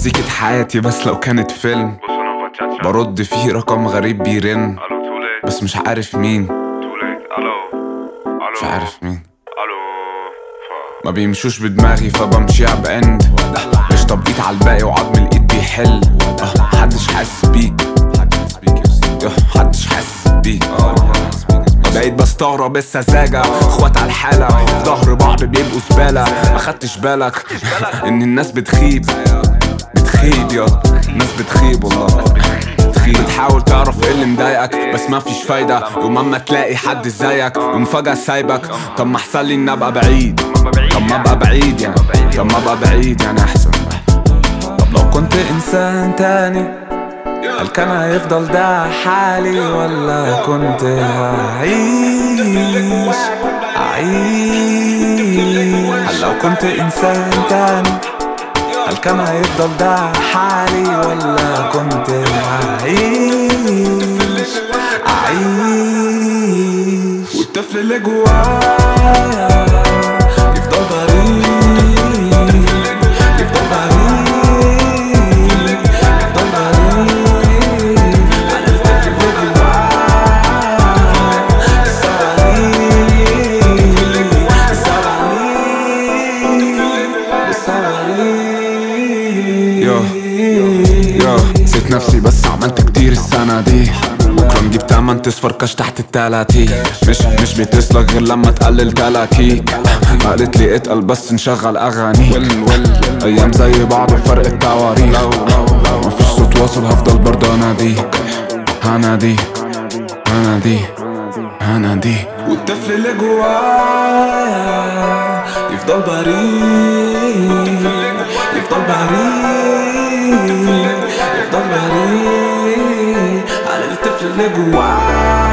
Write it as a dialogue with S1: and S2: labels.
S1: مزيكة حياتي بس لو كانت فيلم برد فيه رقم غريب بيرن بس مش عارف مين مش عارف مين ما بيمشوش بدماغي فبمشيها باند مش تبقيت على الباقي وعظم الايد بيحل آه، محدش حاسس بيك آه، محدش حاسس بيك بقيت بستغرب السذاجة اخوات على الحالة في ظهر بعض بيبقوا زبالة ما خدتش بالك ان الناس بتخيب بتخيب يا الناس بتخيب والله بتخيب بتحاول تعرف ايه اللي مضايقك بس ما فيش فايدة يوم اما تلاقي حد زيك يوم فجأة سايبك طب ما احسن لي اني ابقى بعيد طب ما ابقى بعيد يعني طب ما ابقى بعيد يعني احسن طب لو كنت انسان تاني هل كان هيفضل ده حالي ولا كنت هعيش أعيش هل لو كنت إنسان تاني هل كان هيفضل ده حالي ولا كنت هعيش أعيش والطفل اللي جوايا يفضل بريء يفضل بريء يفضل بريء على الطفل اللي جوايا لسه بريء لسه بريء لسه بريء يا يا نسيت نفسي بس عملت كتير السنة دي بكرة نجيب تمن تصفركش تحت التلاتين مش مش بتسلك غير لما تقلل تلاكيك قالت لي اتقل بس نشغل اغاني ايام زي بعض بفرق التواريخ مفيش صوت واصل هفضل برضه اناديك هنادي هنادي هنادي والطفل اللي جوايا يفضل بريء يفضل بريء يفضل بريء على الطفل اللي جوايا